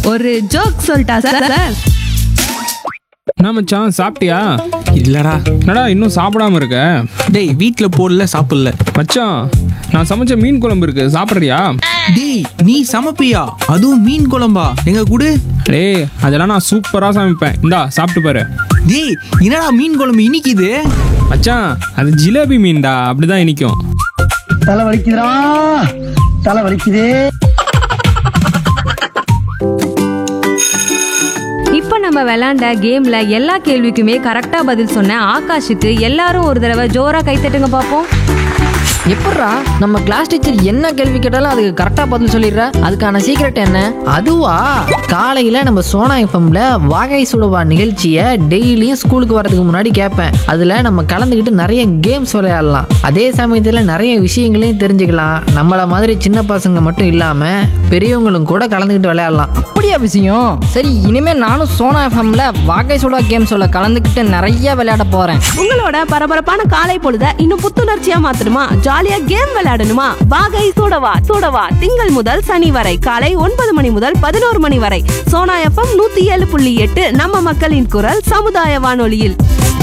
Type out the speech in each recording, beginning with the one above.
ஒரு ஜோக் சொல்லிட்டா sir sir என்ன மச்சான் சாப்பிட்டியா இல்லடா என்னடா இன்னும் சாப்பிடாம இருக்க டேய் வீட்ல போடல சாப்பிடல மச்சான் நான் சமைச்ச மீன் குழம்பு இருக்கு சாப்பிட்றியா டேய் நீ சமைப்பியா அதுவும் மீன் குழம்பா எங்க குடு டேய் அதெல்லாம் நான் சூப்பரா சமைப்பேன் இந்தா சாப்பிட்டு பாரு டேய் என்னடா மீன் குழம்பு இனிக்குது மச்சான் அது ஜிலேபி மீன்டா அப்படிதான் இனிக்கும் தலை வலிக்குதுடா தலை வலிக்குதே இப்போ நம்ம விளையாண்ட கேம்ல எல்லா கேள்விக்குமே கரெக்டா பதில் சொன்ன ஆகாஷுக்கு எல்லாரும் ஒரு தடவை ஜோரா கை தட்டுங்க பார்ப்போம் எப்பட்றா நம்ம கிளாஸ் டீச்சர் என்ன கேள்வி கேட்டாலும் அதுக்கு கரெக்டா பதில் சொல்லிடுற அதுக்கான சீக்ரெட் என்ன அதுவா காலையில நம்ம சோனா எஃப்எம்ல வாகை சுடுவா நிகழ்ச்சியை டெய்லியும் ஸ்கூலுக்கு வரதுக்கு முன்னாடி கேட்பேன் அதுல நம்ம கலந்துக்கிட்டு நிறைய கேம்ஸ் விளையாடலாம் அதே சமயத்துல நிறைய விஷயங்களையும் தெரிஞ்சுக்கலாம் நம்மள மாதிரி சின்ன பசங்க மட்டும் இல்லாம பெரியவங்களும் கூட கலந்துக்கிட்டு விளையாடலாம் அப்படியா விஷயம் சரி இனிமே நானும் சோனா எஃப்எம்ல வாகை சுடா கேம் சொல்ல கலந்துக்கிட்டு நிறைய விளையாட போறேன் உங்களோட பரபரப்பான காலை பொழுத இன்னும் புத்துணர்ச்சியா மாத்தணுமா ஜாலியா கேம் விளையாடணுமா வாகை சூடவா சூடவா திங்கள் முதல் சனி வரை காலை ஒன்பது மணி முதல் பதினோரு மணி வரை சோனா எஃப்எம் நூத்தி ஏழு புள்ளி எட்டு நம்ம மக்களின் குரல் சமுதாய வானொலியில்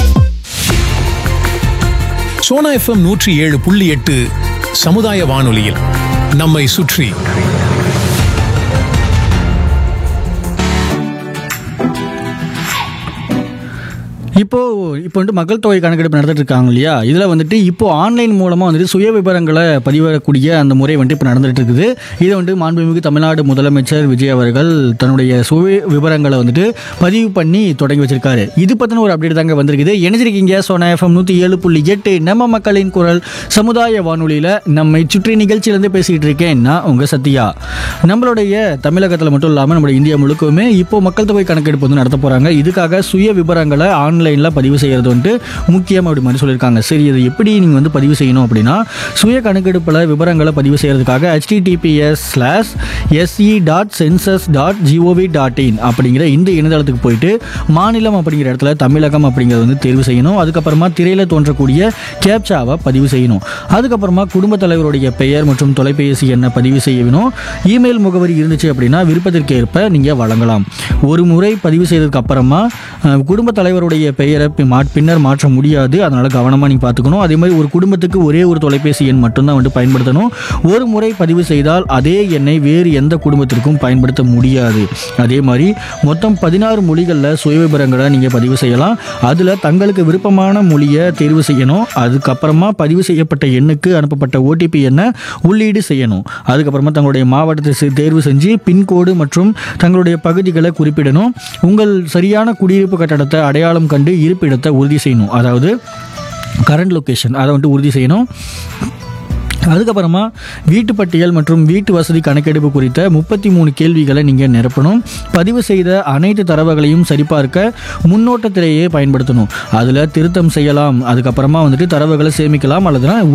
சோனா எஃப்எம் நூற்றி ஏழு புள்ளி எட்டு சமுதாய வானொலியில் நம்மை சுற்றி இப்போ இப்போ வந்துட்டு மக்கள் தொகை கணக்கெடுப்பு நடத்திட்டு இருக்காங்க இல்லையா இதில் வந்துட்டு இப்போ ஆன்லைன் மூலமாக வந்துட்டு சுய விவரங்களை பதிவிடக்கூடிய அந்த முறை வந்துட்டு இப்போ நடந்துட்டு இருக்குது இதை வந்துட்டு மாண்புமிகு தமிழ்நாடு முதலமைச்சர் விஜய் அவர்கள் தன்னுடைய சுய விவரங்களை வந்துட்டு பதிவு பண்ணி தொடங்கி வச்சிருக்காரு இது பற்றின ஒரு அப்டேட் தாங்க வந்திருக்குது இணைஞ்சிருக்கீங்க சோனா எஃப்எம் நூற்றி ஏழு புள்ளி எட்டு நம்ம மக்களின் குரல் சமுதாய வானொலியில் நம்மை சுற்றி நிகழ்ச்சியிலேருந்து பேசிக்கிட்டு இருக்கேன் நான் உங்கள் சத்யா நம்மளுடைய தமிழகத்தில் மட்டும் இல்லாமல் நம்மளுடைய இந்தியா முழுக்கவுமே இப்போ மக்கள் தொகை கணக்கெடுப்பு வந்து நடத்த போகிறாங்க இதுக்காக சுய விவரங்களை ஆன்லைனில் பதிவு செய்கிறது வந்துட்டு முக்கியம் அப்படி மாதிரி சொல்லியிருக்காங்க சரி இது எப்படி நீங்கள் வந்து பதிவு செய்யணும் அப்படின்னா சுய கணக்கெடுப்பில் விவரங்களை பதிவு செய்கிறதுக்காக https slash SE dot census dot GOV dot in அப்படிங்கிற இந்த இணையதளத்துக்கு போயிட்டு மாநிலம் அப்படிங்கிற இடத்துல தமிழகம் அப்படிங்கிறத வந்து தேர்வு செய்யணும் அதுக்கப்புறமா திரையில் தோன்றக்கூடிய கேப்சாவை பதிவு செய்யணும் அதுக்கப்புறமா குடும்பத் தலைவருடைய பெயர் மற்றும் தொலைபேசி எண்ணை பதிவு செய்யணும் இமெயில் முகவரி இருந்துச்சு அப்படின்னா விருப்பத்திற்கேற்ப நீங்கள் வழங்கலாம் ஒரு முறை பதிவு செய்ததுக்கு அப்புறமா அஹ், குடும்பத் தலைவருடைய பெயரை பி- மா- பின்னர் மாற்ற முடியாது அதனால் கவனமாக நீங்கள் பார்த்துக்கணும் அதே மாதிரி ஒரு குடும்பத்துக்கு ஒரே ஒரு தொலைபேசி எண் மட்டும்தான் வந்து பயன்படுத்தணும் ஒரு முறை பதிவு செய்தால் அதே எண்ணை வேறு எந்த குடும்பத்திற்கும் பயன்படுத்த முடியாது அதே மாதிரி மொத்தம் பதினாறு மொழிகளில் சுயவிபரங்களை நீங்கள் பதிவு செய்யலாம் அதில் தங்களுக்கு விருப்பமான மொழியை தேர்வு செய்யணும் அதுக்கப்புறமா பதிவு செய்யப்பட்ட எண்ணுக்கு அனுப்பப்பட்ட ஓடிபி எண்ணை உள்ளீடு செய்யணும் அதுக்கப்புறமா தங்களுடைய மாவட்டத்தை செ- தேர்வு செஞ்சு பின்கோடு மற்றும் தங்களுடைய பகுதிகளை குறிப்பிடணும் உங்கள் சரியான குடியிருப்பு கட்டடத்தை அடையாளம் கண்டு இருப்பிடத்தை உறுதி செய்யணும் அதாவது கரண்ட் லொக்கேஷன் அதை வந்துட்டு உறுதி செய்யணும் அதுக்கப்புறமா வீட்டு பட்டியல் மற்றும் வீட்டு வசதி கணக்கெடுப்பு குறித்த முப்பத்தி மூணு கேள்விகளை நீங்கள் நிரப்பணும் பதிவு செய்த அனைத்து தரவுகளையும் சரிபார்க்க முன்னோட்ட திரையை பயன்படுத்தணும் அதில் திருத்தம் செய்யலாம் அதுக்கப்புறமா வந்துட்டு தரவுகளை சேமிக்கலாம் அல்லதுனா